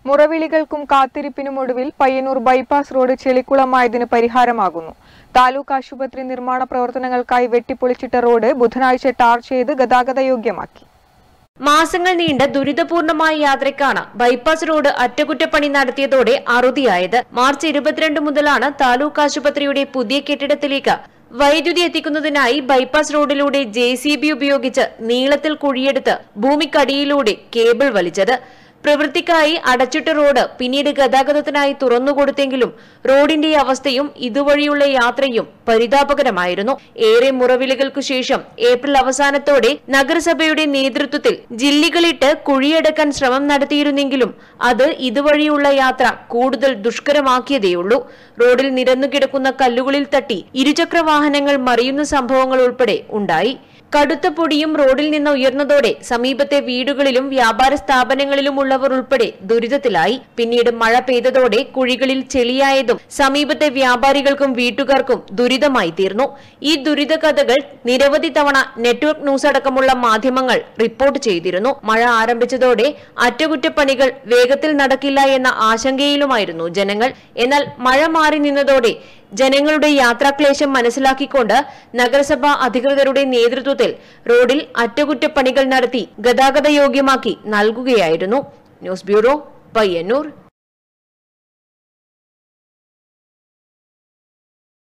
മുറവിളികൾക്കും കാത്തിരിപ്പിനും ഒടുവിൽ Payyanur bypass road ചെളിക്കുളമായതിന് പരിഹാരമാകുന്നു താലൂക്ക് ആശുപത്രി നിർമ്മാണ പ്രവർത്തനങ്ങൾക്കായി വെട്ടിപ്പൊളിച്ചിട്ട റോഡ് ബുധനാഴ്ച ടാർ ചെയ്ത് ഗതാഗത യോഗ്യമാക്കി മാസങ്ങൾ നീണ്ട ദുരിതപൂർണമായ യാത്രയ്ക്കാണ് ബൈപ്പാസ് റോഡ് അറ്റകുറ്റപ്പണി നടത്തിയതോടെ അറുതിയായത് മാർച്ച് ഇരുപത്തിരണ്ട് മുതലാണ് താലൂക്ക് ആശുപത്രിയുടെ പുതിയ കെട്ടിടത്തിലേക്ക് വൈദ്യുതി എത്തിക്കുന്നതിനായി ബൈപ്പാസ് റോഡിലൂടെ ജെ ഉപയോഗിച്ച് നീളത്തിൽ കുഴിയെടുത്ത് ഭൂമിക്കടിയിലൂടെ കേബിൾ വലിച്ചത് പ്രവൃത്തിക്കായി അടച്ചിട്ട റോഡ് പിന്നീട് ഗതാഗതത്തിനായി തുറന്നുകൊടുത്തെങ്കിലും റോഡിന്റെ അവസ്ഥയും ഇതുവഴിയുള്ള യാത്രയും പരിതാപകരമായിരുന്നു ഏറെ മുറവിളികൾക്കു ശേഷം ഏപ്രിൽ അവസാനത്തോടെ നഗരസഭയുടെ നേതൃത്വത്തിൽ ജില്ലികളിട്ട് കുഴിയടക്കാൻ ശ്രമം നടത്തിയിരുന്നെങ്കിലും അത് ഇതുവഴിയുള്ള യാത്ര കൂടുതൽ ദുഷ്കരമാക്കിയതേയുള്ളൂ റോഡിൽ നിരന്നുകിടക്കുന്ന കല്ലുകളിൽ തട്ടി ഇരുചക്ര വാഹനങ്ങൾ മറിയുന്ന സംഭവങ്ങൾ ഉൾപ്പെടെ ഉണ്ടായി കടുത്ത പൊടിയും റോഡിൽ നിന്ന് ഉയർന്നതോടെ സമീപത്തെ വീടുകളിലും വ്യാപാര സ്ഥാപനങ്ങളിലുമുള്ളവർ ഉൾപ്പെടെ ദുരിതത്തിലായി പിന്നീട് മഴ പെയ്തതോടെ കുഴികളിൽ ചെളിയായതും സമീപത്തെ വ്യാപാരികൾക്കും വീട്ടുകാർക്കും ദുരിതമായി തീർന്നു ഈ ദുരിത കഥകൾ നിരവധി തവണ നെറ്റ്വർക്ക് ന്യൂസ് അടക്കമുള്ള മാധ്യമങ്ങൾ റിപ്പോർട്ട് ചെയ്തിരുന്നു മഴ ആരംഭിച്ചതോടെ അറ്റകുറ്റപ്പണികൾ വേഗത്തിൽ നടക്കില്ല എന്ന ആശങ്കയിലുമായിരുന്നു ജനങ്ങൾ എന്നാൽ മഴ മാറി നിന്നതോടെ ജനങ്ങളുടെ യാത്രാക്ലേശം മനസ്സിലാക്കിക്കൊണ്ട് നഗരസഭാ അധികൃതരുടെ നേതൃത്വത്തിൽ റോഡിൽ അറ്റകുറ്റപ്പണികൾ നടത്തി ഗതാഗത യോഗ്യമാക്കി നൽകുകയായിരുന്നു ന്യൂസ് ബ്യൂറോ പയ്യന്നൂർ